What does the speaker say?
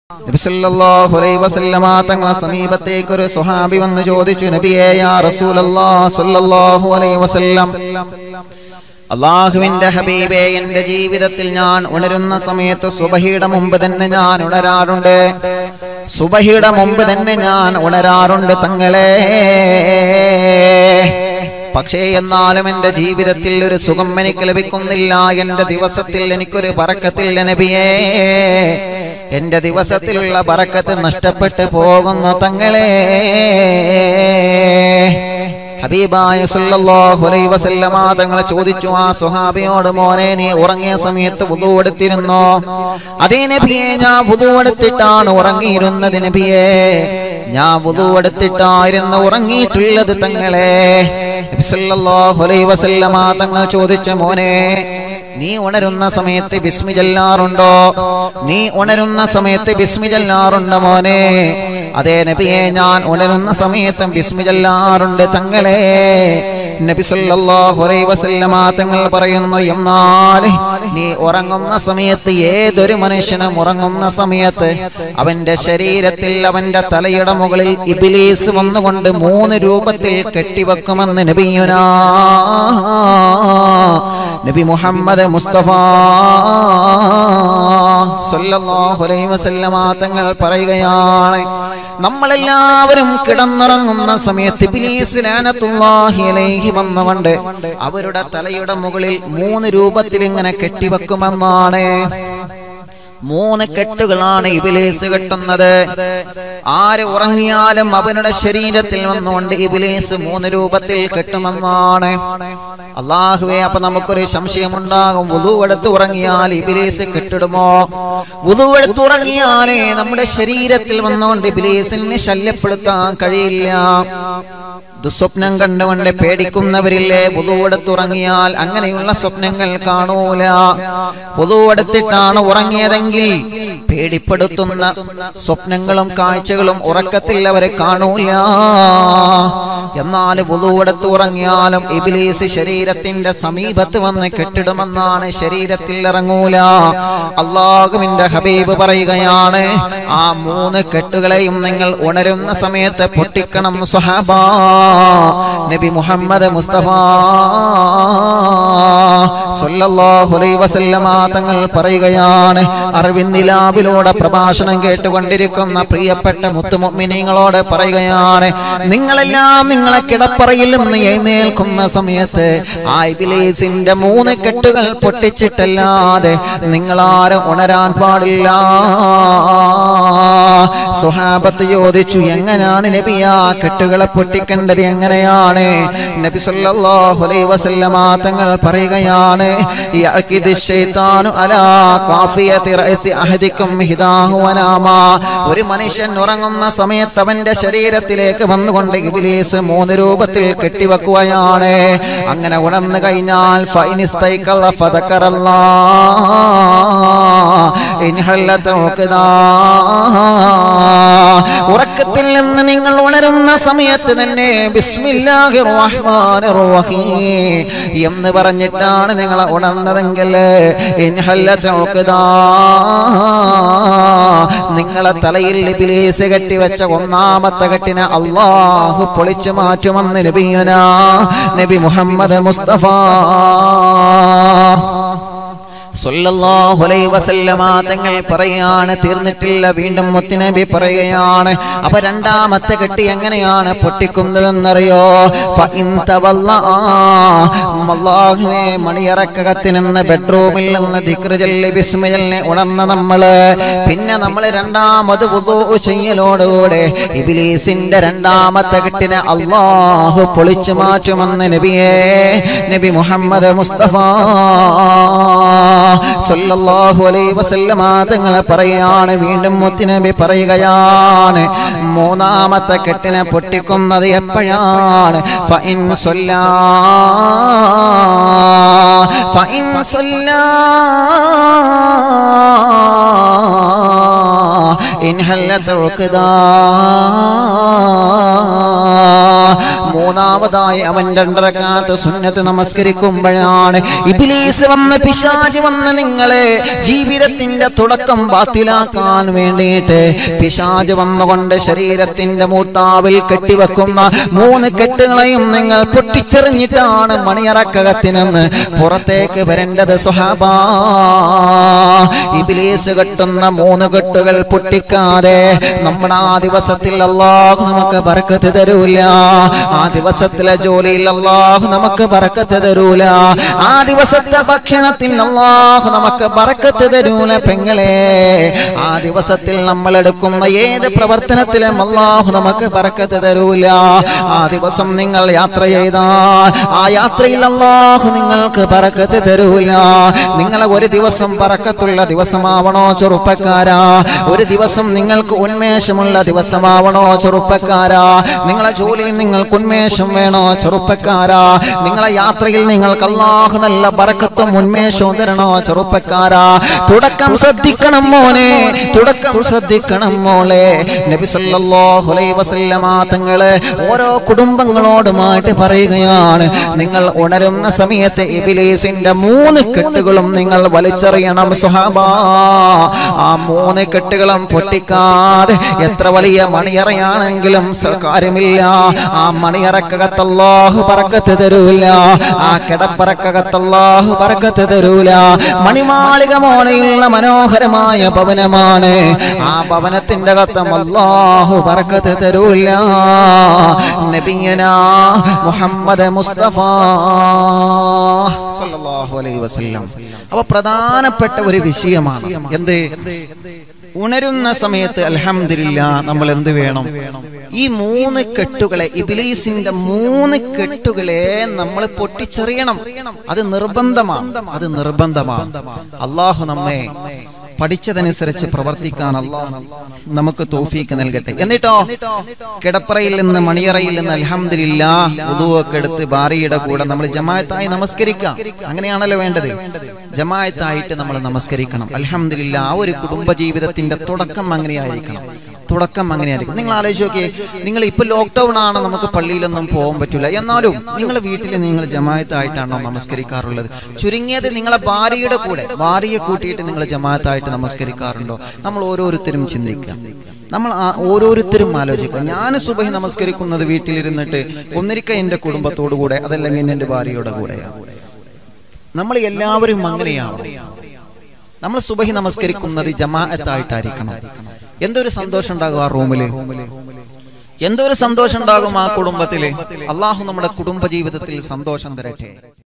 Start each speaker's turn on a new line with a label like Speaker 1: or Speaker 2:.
Speaker 1: നബി സല്ലല്ലാഹു അലൈഹി വസല്ലമ തങ്ങളെ സമീപത്തേക്ക് ഒരു സ്വഹാബി വന്ന് ചോദിച്ചു നബിയേ യാ റസൂലല്ലാഹ് സല്ലല്ലാഹു അലൈഹി വസല്ലം അള്ളാഹുവിന്റെ ഹബീബെ എന്റെ ജീവിതത്തിൽ ഞാൻ ഉണരുന്ന സമയത്ത് സുബഹിയുടെ മുമ്പ് തന്നെ ഞാൻ ഉണരാറുണ്ട് സുബഹിയുടെ മുമ്പ് തന്നെ ഞാൻ ഉണരാറുണ്ട് തങ്ങളെ പക്ഷേ എന്നാലും എന്റെ ജീവിതത്തിൽ ഒരു സുഖം എനിക്ക് ലഭിക്കുന്നില്ല എന്റെ ദിവസത്തിൽ എനിക്കൊരു പറക്കത്തിൽ നബിയേ എന്റെ ദിവസത്തിലുള്ള പറക്കത്ത് നഷ്ടപ്പെട്ടു പോകുന്നു തങ്ങളെ ഹബീബായ സല്ലല്ലാഹു അലൈഹി വസല്ലമ തങ്ങൾ ചോദിച്ചു ആ സ്വഹാബിയോട് മോനെ നീ ഉറങ്ങിയ സമയത്ത് വുദു എടുത്തിരുന്നോ അതേ നബിയെ ഞാൻ വുദു എടുത്തിട്ടാണ് ഉറങ്ങിയിരുന്നത് നബിയെ ഞാൻ വുദു എടുത്തിട്ടായിരുന്നു ഉറങ്ങിയിട്ടുള്ളത് തങ്ങളെ നബി സല്ലല്ലാഹു അലൈഹി വസല്ലമ തങ്ങൾ ചോദിച്ച മോനെ നീ ഉണരുന്ന സമയത്ത് ബിസ്മി ചൊല്ലാറുണ്ടോ നീ ഉണരുന്ന സമയത്ത് ബിസ്മി ചൊല്ലാറുണ്ടോ മോനെ അതേ നബിയെ ഞാൻ ഉണരുന്ന സമയത്തും ബിസ്മി ചൊല്ലാറുണ്ട് തങ്ങളെ നബി സല്ലല്ലാഹു അലൈഹി വസല്ലമ തങ്ങൾ പറയുന്നു എന്നാൽ നീ ഉറങ്ങുന്ന സമയത്ത് ഏതൊരു മനുഷ്യനും ഉറങ്ങുന്ന സമയത്ത് അവന്റെ ശരീരത്തിൽ അവന്റെ തലയുടെ മുകളിൽ ഇബിലീസ് വന്നുകൊണ്ട് മൂന്ന് രൂപത്തിൽ കെട്ടിവെക്കുമെന്ന് നബിയുനാ നബി മുഹമ്മദ് മുസ്തഫ സല്ലല്ലാഹു അലൈഹി വസല്ലമ തങ്ങൾ പറയുകയാണ് നമ്മളെല്ലാവരും കിടന്നുറങ്ങുന്ന സമയത്ത് ഇബ്ലീസ് ലാനത്തുല്ലാഹി അലൈഹി വന്നുകൊണ്ട് അവരുടെ തലയുടെ മുകളിൽ മൂന്ന് രൂപത്തിൽ ഇങ്ങനെ കെട്ടിവെക്കുമെന്നാണ് മൂന്ന് കെട്ടുകളാണ് ഇബിലേസ് കെട്ടുന്നത് ആര് ഉറങ്ങിയാലും അവനുടെ ശരീരത്തിൽ വന്നുകൊണ്ട് ഇബിലേസ് മൂന്ന് രൂപത്തിൽ കെട്ടുമെന്നാണ് അള്ളാഹുവെ അപ്പൊ നമുക്കൊരു സംശയമുണ്ടാകും വുതുവെടുത്ത് ഉറങ്ങിയാൽ ഇബിലേസ് കെട്ടിടുമോ വുതുവെടുത്ത് ഉറങ്ങിയാലേ നമ്മുടെ ശരീരത്തിൽ വന്നുകൊണ്ട് ഇബിലേസിനെ ശല്യപ്പെടുത്താൻ കഴിയില്ല ദുസ്വപ്നം കണ്ടുകൊണ്ട് പേടിക്കുന്നവരില്ലേ പുതുവെടുത്തുറങ്ങിയാൽ അങ്ങനെയുള്ള സ്വപ്നങ്ങൾ കാണൂല പുതുവെടുത്തിട്ടാണ് ഉറങ്ങിയതെങ്കിൽ പേടിപ്പെടുത്തുന്ന സ്വപ്നങ്ങളും കാഴ്ചകളും ഉറക്കത്തിൽ അവരെ കാണൂല എന്നാൽ പുതുവെടുത്ത് ഉറങ്ങിയാലും ഇബിലീസ് ശരീരത്തിന്റെ സമീപത്ത് വന്ന് കെട്ടിടുമെന്നാണ് ശരീരത്തിൽ ഇറങ്ങൂല അള്ളാഹുവിന്റെ ഹബീബ് പറയുകയാണ് ആ മൂന്ന് കെട്ടുകളെയും നിങ്ങൾ ഉണരുന്ന സമയത്ത് പൊട്ടിക്കണം സ്വഹാബാ നബി മുഹമ്മദ് മുസ്തഫ സല്ലല്ലാഹു അലൈഹി വസല്ലമ തങ്ങൾ പറയുകയാണ് അറിവിന്ദിലാബിലൂടെ പ്രഭാഷണം കേട്ടുകൊണ്ടിരിക്കുന്ന പ്രിയപ്പെട്ട മുത്തുമുഅ്മിനീങ്ങളോട് പറയുകയാണ് നിങ്ങളെല്ലാം നിങ്ങളെ കിടപ്പറയിൽ നിന്ന് എഴുന്നേൽക്കുന്ന സമയത്ത് ആ ഇബ്ലീസിന്റെ മൂന്ന് കെട്ടുകൾ പൊട്ടിച്ചിട്ടല്ലാതെ നിങ്ങളാരും ഉണരാൻ പാടില്ല സുഹാബത്ത് ചോദിച്ചു എങ്ങനെയാണ് നബി ആ കെട്ടുകളെ പൊട്ടിക്കേണ്ടത് എങ്ങനെയാണ് നബി സല്ലല്ലാഹു അലൈഹി വസല്ലമ തങ്ങൾ പറയുകയാണ് യഅകിദു ശൈത്താനു അലാ കാഫിയതി റഅസി അഹദിക്കും ഹിദാഹു വനാമാ ഒരു മനുഷ്യൻ ഉറങ്ങുന്ന സമയത്ത് അവന്റെ ശരീരത്തിലേക്ക് വന്നുകൊണ്ട് ഇബ്ലീസ് മൂന്ന് രൂപത്തിൽ കെട്ടിവെക്കുകയാണ് അങ്ങനെ ഉണർന്നു കഴിഞ്ഞാൽ ഫൈനിസ്തൈഖല ഫദക്കറല്ലാ ഇൻഹല്ലത ഉഖദാ ഉറക്കത്തിൽ നിന്ന് നിങ്ങൾ ഉണരുന്ന സമയത്ത് തന്നെ ബിസ്മില്ലാഹിർ റഹ്മാനിർ റഹീം എന്ന് പറഞ്ഞിട്ടാണ് നിങ്ങൾ ഉണർന്നതെങ്കിൽ ഇൻഹല്ലത ഉഖദാ നിങ്ങളെ തലയിൽ ഇബ്ലീസ് കെട്ടിവെച്ച ഒന്നാമത്തെ കെട്ടിനെ അള്ളാഹു പൊളിച്ചു മാറ്റുമെന്ന് നബിയുന നബി മുഹമ്മദ് മുസ്തഫ സല്ലല്ലാഹു അലൈഹി വസല്ലമ തങ്ങൾ പറയാണ് തീർന്നിട്ടില്ല വീണ്ടും മുത്തുനബി പറയുകയാണ് അപ്പൊ രണ്ടാമത്തെ കെട്ടി എങ്ങനെയാണ് പൊട്ടിക്കുന്നതെന്നറിയോ ഫഇൻ തവല്ലാ അല്ലാഹുവേ മണിയറക്കകത്ത് നിന്ന് ബെഡ്റൂമിൽ നിന്ന് ദിക്ർ ചൊല്ലി ബിസ്മി ചൊല്ലി ഉണർന്ന നമ്മള് പിന്നെ നമ്മൾ രണ്ടാമത് വുദൂ ചെയ്യലോടുകൂടെ ഇബ്ലീസിന്റെ രണ്ടാമത്തെ കെട്ടിനെ അല്ലാഹു പൊളിച്ചു മാറ്റുമെന്ന് നബിയേ നബി മുഹമ്മദ് മുസ്തഫ സല്ലല്ലാഹു അലൈഹി വസല്ലമ തങ്ങളെ പറയാണ് വീണ്ടും മുത്തുനബി പറയുകയാണ് മൂന്നാമത്തെ കെട്ടിനെ പൊട്ടിക്കുന്നത് എപ്പോഴാണ് ഫഇൻ സല്ലാ ഫഇൻ സല്ലാ ഇൻ ഹല്ലത ഉഖദാ മൂന്നാമതായി അവൻ രണ്ടരക്കാത്ത സുന്നത്ത് നമസ്കരിക്കുമ്പോഴാണ് ഇബിലീസ് വന്ന് പിശാജ് വന്ന് നിങ്ങളെ ജീവിതത്തിന്റെ തുടക്കം ബാത്തിലാക്കാൻ വേണ്ടിയിട്ട് പിശാജ് വന്നുകൊണ്ട് ശരീരത്തിന്റെ മൂത്താവിൽ കെട്ടിവെക്കുന്ന മൂന്ന് കെട്ടുകളെയും നിങ്ങൾ പൊട്ടിച്ചെറിഞ്ഞിട്ടാണ് മണിയറക്കകത്തിനെന്ന് പുറത്തേക്ക് വരേണ്ടത് സുഹാബ ഇബിലീസ് കെട്ടുന്ന മൂന്ന് കെട്ടുകൾ പൊട്ടിക്കാതെ നമ്മുടെ ആ ദിവസത്തിൽ അള്ളാഹു നമുക്ക് ബർക്കത്ത് തരൂല ആ ദിവസത്തിലെ ജോലിയിൽ അള്ളാഹു നമുക്ക് ബർക്കത്ത് തരൂല ആ ദിവസത്തെ ഭക്ഷണത്തിൽ അള്ളാഹു നമുക്ക് ബർക്കത്ത് തരൂല പെങ്ങളെ ആ ദിവസത്തിൽ നമ്മൾ എടുക്കുന്ന ഏത് പ്രവർത്തനത്തിലും അള്ളാഹു നമുക്ക് ബർക്കത്ത് തരൂല ആ ദിവസം നിങ്ങൾ യാത്ര ചെയ്താൽ ആ യാത്രയിൽ അള്ളാഹു നിങ്ങൾക്ക് ബർക്കത്ത് തരൂല നിങ്ങളെ ഒരു ദിവസം പറക്കത്തുള്ള ദിവസമാവണോ ചെറുപ്പക്കാരാ ഒരു ദിവസം നിങ്ങൾക്ക് ഉന്മേഷമുള്ള ദിവസമാവണോ ചെറുപ്പക്കാരാ നിങ്ങളെ ജോലിയിൽ നിങ്ങൾക്ക് ഉന്മേഷം വേണോ ചെറുപ്പക്കാരാ നിങ്ങളെ യാത്രയിൽ നിങ്ങൾക്ക് അള്ളാഹു നല്ല ബറക്കത്തും ഉന്മേഷവും തരണോ ചെറുപ്പക്കാരാ തുടക്കം ശ്രദ്ധിക്കണം മോനെ തുടക്കം ശ്രദ്ധിക്കണം മോളെ നബി സല്ലല്ലാഹു അലൈഹി വസല്ലമ തങ്ങള് ഓരോ കുടുംബങ്ങളോടുമായിട്ട് പറയുകയാണ് നിങ്ങൾ ഉണരുന്ന സമയത്ത് ഇബിലീസിന്റെ മൂന്ന് കെട്ടുകളും നിങ്ങൾ വലിച്ചെറിയണം സുഹാബ ആ മൂന്ന് കെട്ടുകളും പൊട്ടിക്കാതെ എത്ര വലിയ മണിയറയാണെങ്കിലും സ- കാര്യമില്ല ആ മണിയറക്കകത്തല്ലാഹു പറക്കത്ത് തരൂല ആ കിടപ്പറക്കകത്തല്ലാഹു പറക്കത്ത് തരൂല മണിമാളിക മോനെയുള്ള മനോഹരമായ ഭവനമാണ് ആ ഭവനത്തിന്റെ കത്തം അല്ലാഹു പറക്കത്ത് തരൂല നബിയന മുഹമ്മദ് മുസ്തഫ സല്ലല്ലാഹു അലൈഹി വസല്ലം അപ്പൊ പ്രധാനപ്പെട്ട ഒരു വിഷയമാണ് എന്ത് ഉണരുന്ന സമയത്ത് അൽഹംദുലില്ല നമ്മൾ എന്ത് വേണം ഈ മൂന്ന് കെട്ടുകളെ ഇബിലീസിന്റെ മൂന്ന് കെട്ടുകളെ നമ്മൾ പൊട്ടിച്ചെറിയണം അത് നിർബന്ധമാണ് അത് നിർബന്ധമാണ് അള്ളാഹു നമ്മെ പഠിച്ചതനുസരിച്ച് പ്രവർത്തിക്കാൻ അള്ളാഹു നമുക്ക് തോഫീക്ക് നൽകട്ടെ എന്നിട്ടോ കിടപ്പറയിൽ നിന്ന് മണിയറയിൽ നിന്ന് അൽഹംദുലില്ല ഉദുവൊക്കെ എടുത്ത് ബാറിയുടെ കൂടെ നമ്മൾ ജമാഅത്തായി നമസ്കരിക്കാം അങ്ങനെയാണല്ലോ വേണ്ടത് ജമാഅത്തായിട്ട് നമ്മൾ നമസ്കരിക്കണം അൽഹംദുലില്ല ആ ഒരു കുടുംബ ജീവിതത്തിന്റെ തുടക്കം അങ്ങനെയായിരിക്കണം തുടക്കം അങ്ങനെയായിരിക്കും നിങ്ങൾ ആലോചിച്ച് നോക്കിയേ നിങ്ങൾ ഇപ്പൊ ലോക്ക്ഡൌൺ ആണ് നമുക്ക് പള്ളിയിലൊന്നും പോകാൻ പറ്റില്ല എന്നാലും നിങ്ങൾ വീട്ടിൽ നിങ്ങൾ ജമാഅത്തായിട്ടാണോ നമസ്കരിക്കാറുള്ളത് ചുരുങ്ങിയത് നിങ്ങളെ ഭാര്യയുടെ കൂടെ ഭാര്യയെ കൂട്ടിയിട്ട് നിങ്ങൾ ജമാഅത്തായിട്ട് നമസ്കരിക്കാറുണ്ടോ നമ്മൾ ഓരോരുത്തരും ചിന്തിക്കുക നമ്മൾ ആ- ഓരോരുത്തരും ആലോചിക്കുക ഞാൻ സുബഹി നമസ്കരിക്കുന്നത് വീട്ടിലിരുന്നിട്ട് ഒന്നിരിക്ക എന്റെ കുടുംബത്തോടു കൂടെ അതല്ലെങ്കിൽ എന്റെ ഭാര്യയുടെ കൂടെയാണ് നമ്മൾ എല്ലാവരും അങ്ങനെയാണ് നമ്മൾ സുബഹി നമസ്കരിക്കുന്നത് ജമാഅത്തായിട്ടായിരിക്കണം എന്തൊരു സന്തോഷം ഉണ്ടാകും ആ റൂമില് എന്തൊരു സന്തോഷം ഉണ്ടാകും ആ കുടുംബത്തില് അള്ളാഹു നമ്മുടെ കുടുംബ ജീവിതത്തിൽ സന്തോഷം തരട്ടെ